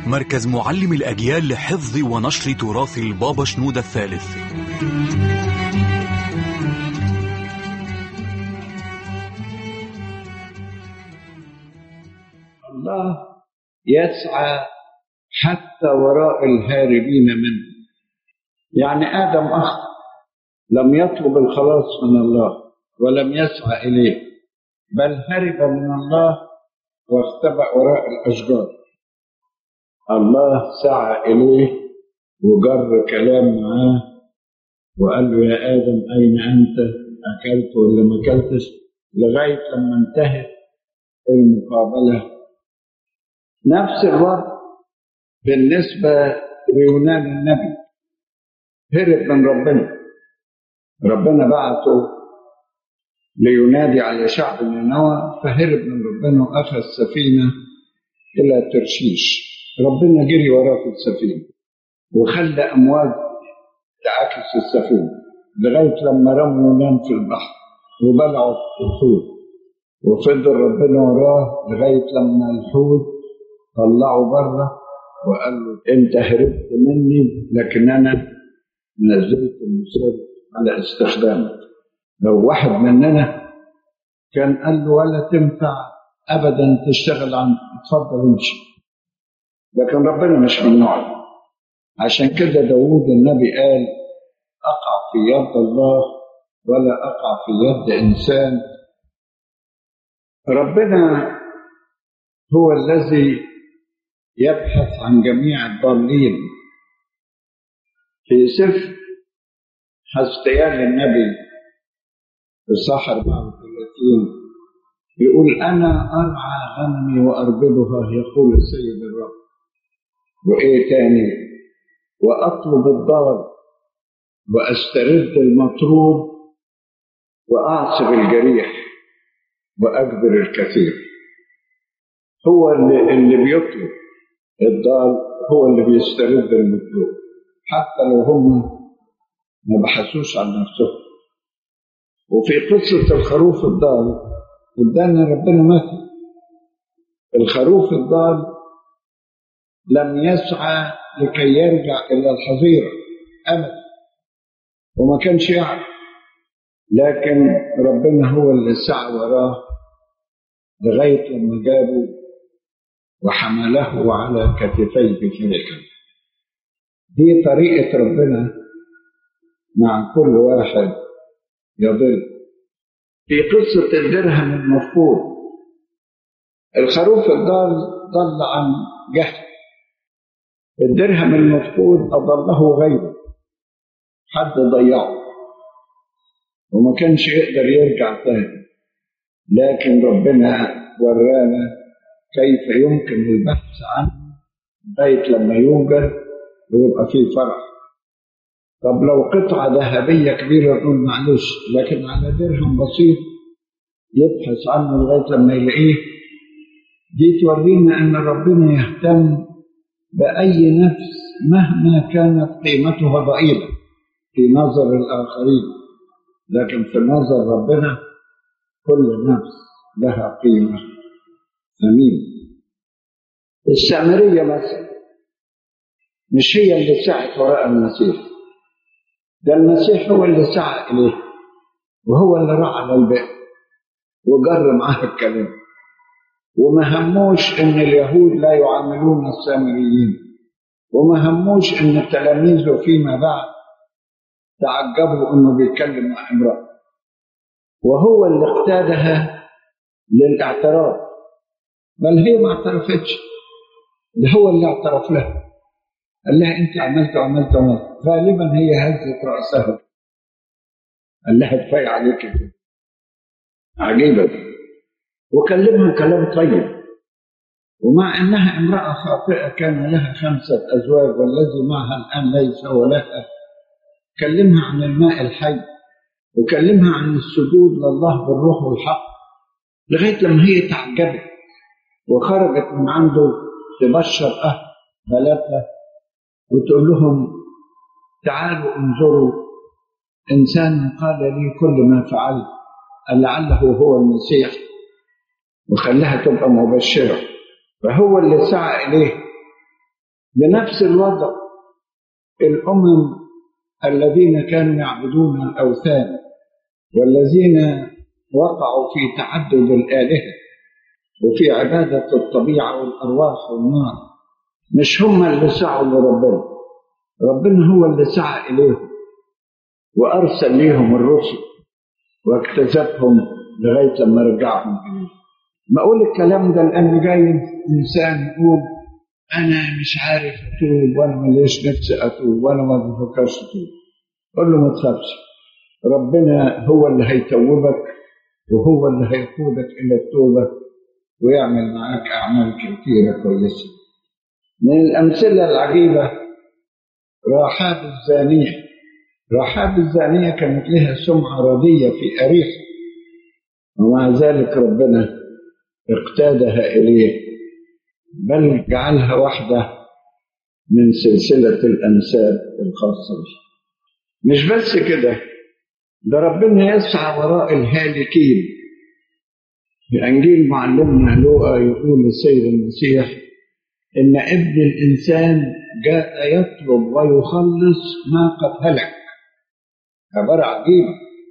مركز معلم الأجيال لحفظ ونشر تراث البابا شنودة الثالث الله يسعى حتى وراء الهاربين منه يعني آدم أخطأ لم يطلب الخلاص من الله ولم يسعى إليه بل هرب من الله واختبأ وراء الأشجار الله سعى إليه وجر كلام معاه وقال له يا آدم أين أنت أكلت ولا ما أكلتش لغاية لما انتهت المقابلة نفس الوضع بالنسبة ليونان النبي هرب من ربنا ربنا بعته لينادي على شعب نينوى فهرب من ربنا وأخذ سفينة إلى ترشيش ربنا جري وراه في السفينة وخلى أمواج تعاكس السفينة لغاية لما رموا يونان في البحر وبلعوا الحوت وفضل ربنا وراه لغاية لما الحوت طلعه بره وقال له انت هربت مني لكن انا نزلت المصر على استخدامك لو واحد مننا كان قال له ولا تنفع ابدا تشتغل عن اتفضل امشي لكن ربنا مش من النوع عشان كده داوود النبي قال اقع في يد الله ولا اقع في يد انسان ربنا هو الذي يبحث عن جميع الضالين في سفر حزقيال النبي الصح 34 يقول أنا أرعى غنمي وأربضها يقول السيد الرب وإيه تاني وأطلب الضال وأسترد المطلوب وأعصب الجريح وأجبر الكثير هو اللي, اللي بيطلب الضال هو اللي بيسترد المطلوب حتى لو هم ما بحثوش عن نفسهم وفي قصة الخروف الضال ادانا ربنا مثل الخروف الضال لم يسعى لكي يرجع إلى الحظيرة أبدا وما كانش يعرف لكن ربنا هو اللي سعى وراه لغاية لما جابه وحمله على كتفيه فرحا دي طريقة ربنا مع كل واحد يضل في قصة الدرهم المفقود الخروف الضال ضل عن جهل الدرهم المفقود أضله غيره حد ضيعه وما كانش يقدر يرجع تاني لكن ربنا ورانا كيف يمكن البحث عنه لغاية لما يوجد ويبقى فيه فرح طب لو قطعة ذهبية كبيرة نقول معلش لكن على درهم بسيط يبحث عنه لغاية لما يلاقيه دي تورينا أن ربنا يهتم بأي نفس مهما كانت قيمتها ضئيلة في نظر الآخرين لكن في نظر ربنا كل نفس لها قيمة ثمينة السامرية مثلا مش هي اللي سعت وراء المسيح ده المسيح هو اللي سعى إليه وهو اللي راح على البئر وجر معاه الكلام وما هموش إن اليهود لا يعاملون السامريين وما هموش إن تلاميذه فيما بعد تعجبوا إنه بيتكلم مع امرأة وهو اللي اقتادها للاعتراف بل هي ما اعترفتش ده هو اللي اعترف لها قال لها انت عملت وعملت وعملت غالبا هي هزت راسها قال لها كفايه عليك كده عجيبه وكلمها كلام طيب ومع انها امراه خاطئه كان لها خمسه ازواج والذي معها الان ليس ولها كلمها عن الماء الحي وكلمها عن السجود لله بالروح والحق لغايه لما هي تعجبت وخرجت من عنده تبشر اهل بلدها وتقول لهم تعالوا انظروا انسان قال لي كل ما فعلت لعله هو المسيح وخلاها تبقى مبشره فهو اللي سعى اليه بنفس الوضع الأمم الذين كانوا يعبدون الأوثان والذين وقعوا في تعدد الآلهة وفي عبادة الطبيعة والأرواح والنار مش هم اللي سعوا لربنا ربنا هو اللي سعى إليهم وأرسل ليهم الرسل واكتسبهم لغاية لما رجعهم إليه ما أقول الكلام ده لأن جاي إنسان يقول أنا مش عارف أتوب وأنا مليش نفسي أتوب وأنا ما بفكرش أتوب قول له ما تخافش ربنا هو اللي هيتوبك وهو اللي هيقودك إلى التوبة ويعمل معاك أعمال كثيرة كويسة من الأمثلة العجيبة راحاب الزانية راحاب الزانية كانت لها سمعة ردية في أريحة ومع ذلك ربنا اقتادها إليه بل جعلها واحدة من سلسلة الأنساب الخاصة به مش بس كده ده ربنا يسعى وراء الهالكين في أنجيل معلمنا لوقا يقول السيد المسيح إن ابن الإنسان جاء يطلب ويخلص ما قد هلك عبارة عجيبة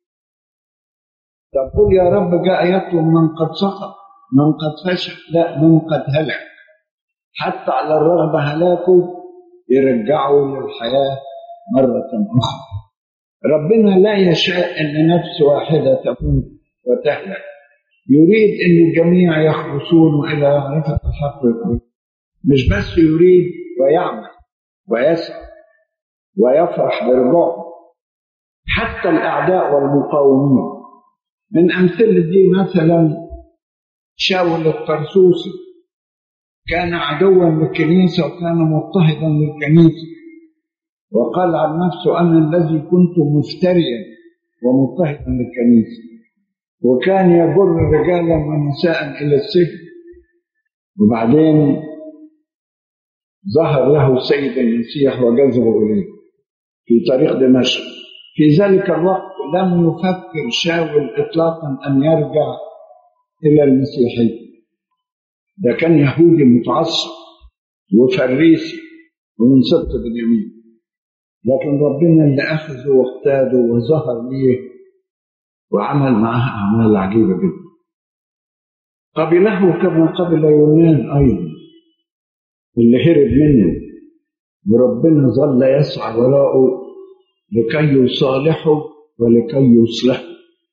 طب قل يا رب جاء يطلب من قد سقط من قد فشل لا من قد هلك حتى على الرغم هلاكه يرجعه للحياة مرة أخرى ربنا لا يشاء أن نفس واحدة تموت وتهلك يريد أن الجميع يخلصون إلى معرفة الحق والحق مش بس يريد ويعمل ويسعى ويفرح برجوعه حتى الأعداء والمقاومين من أمثلة دي مثلا شاول الطرسوسي كان عدوا للكنيسة وكان مضطهدا للكنيسة وقال عن نفسه أنا الذي كنت مفتريا ومضطهدا للكنيسة وكان يجر رجالا ونساء إلى السجن وبعدين ظهر له السيد المسيح وجذبه إليه في طريق دمشق في ذلك الوقت لم يفكر شاول إطلاقا أن يرجع إلى المسيحية ده كان يهودي متعصب وفريسي ومن سبط بنيامين لكن ربنا اللي أخذه واقتاده وظهر ليه وعمل معاه أعمال عجيبة جدا قبله كما قبل يونان أيضا اللي هرب منه وربنا ظل يسعى وراءه لكي يصالحه ولكي يصلحه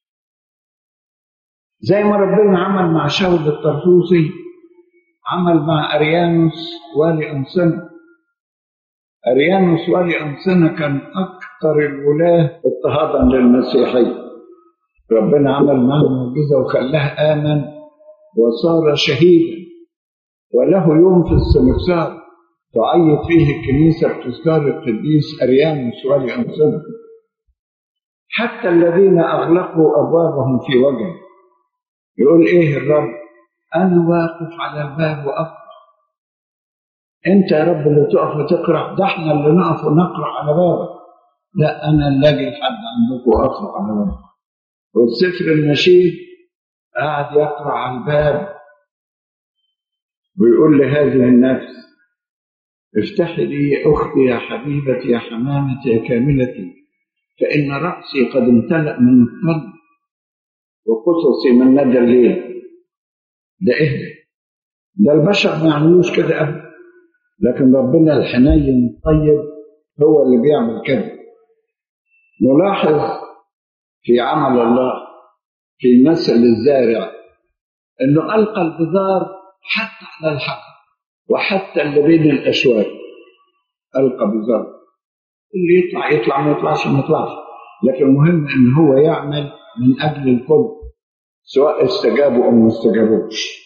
زي ما ربنا عمل مع شاول الطرطوسي عمل مع أريانوس والي أنسنة أريانوس والي أنسنة كان أكثر الولاة اضطهادا للمسيحية ربنا عمل معه معجزة وخلاه آمن وصار شهيدا وله يوم في السمسار تعيط فيه الكنيسة بتذكار القديس أريانوس والي أنسنة حتى الذين أغلقوا أبوابهم في وجهه يقول إيه الرب أنا واقف على الباب وأقرأ أنت يا رب اللي تقف وتقرأ ده إحنا اللي نقف ونقرأ على بابك لا أنا اللي أجي لحد عندكم وأقرأ على بابك والسفر النشيد قاعد يقرأ على الباب ويقول لهذه النفس افتحي لي يا أختي يا حبيبتي يا حمامتي يا كاملتي فإن رأسي قد امتلأ من القلب وقصصي من ندى الليل ده اهدى ده البشر ما يعملوش كده ابدا لكن ربنا الحنين الطيب هو اللي بيعمل كده نلاحظ في عمل الله في مثل الزارع انه القى البذار حتى على الحقل وحتى اللي بين الاشواك القى بذار اللي يطلع يطلع ما يطلعش ما يطلعش لكن المهم ان هو يعمل من اجل الكل سواء استجابوا او ما استجابوش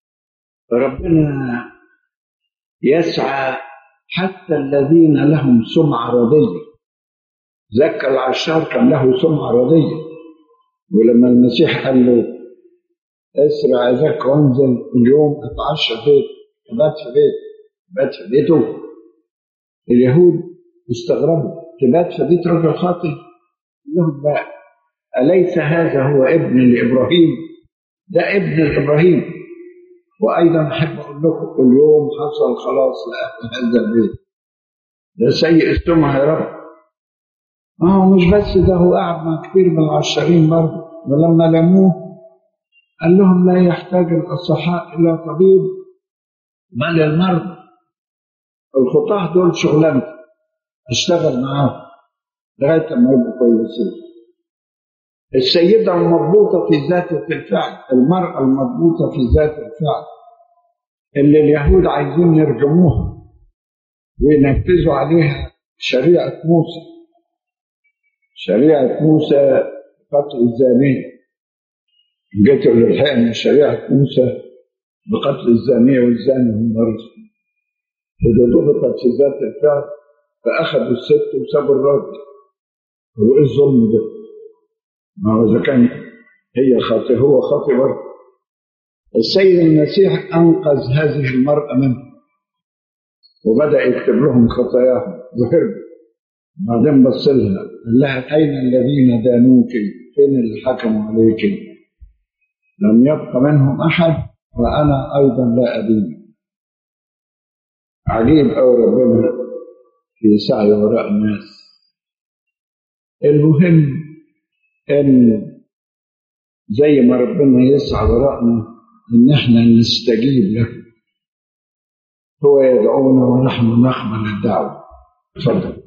ربنا يسعى حتى الذين لهم سمعة ردية زكى العشار كان له سمعة ردية ولما المسيح قال له اسرع ذاك وانزل اليوم اتعشى بيت تبات في بيت تبات في بيته اليهود استغربوا تبات في بيت رجل خاطئ لهم بقى أليس هذا هو ابن لإبراهيم ده ابن لإبراهيم وأيضا أحب أقول لكم اليوم حصل خلاص لأهل هذا البيت ده سيء السمعة يا رب ما هو مش بس ده هو قاعد مع كتير من العشرين برضه ولما لموه قال لهم لا يحتاج الأصحاء إلى طبيب بل المرضى الخطاة دول شغلانتي اشتغل معاهم لغاية ما يبقوا كويسين السيدة المضبوطة في ذات الفعل المرأة المضبوطة في ذات الفعل اللي اليهود عايزين يرجموها وينفذوا عليها شريعة موسى شريعة موسى قتل الزانية جيت للحقيقة من شريعة موسى بقتل الزانية والزاني هم رسل وده ضبطت في ذات الفعل فأخذوا الست وسابوا الراجل هو إيه الظلم ده؟ ما هو إذا كان هي خاطئ هو خاطئ برضه السيد المسيح أنقذ هذه المرأة منه وبدأ يكتب لهم خطاياهم وهربوا بعدين بص لها قال لها أين الذين دانوك؟ فين اللي حكموا عليك؟ لم يبق منهم أحد وأنا أيضا لا أدين عجيب أوي ربنا في سعي وراء الناس المهم ان زي ما ربنا يسعى وراءنا ان احنا نستجيب له هو يدعونا ونحن نقبل الدعوه تفضل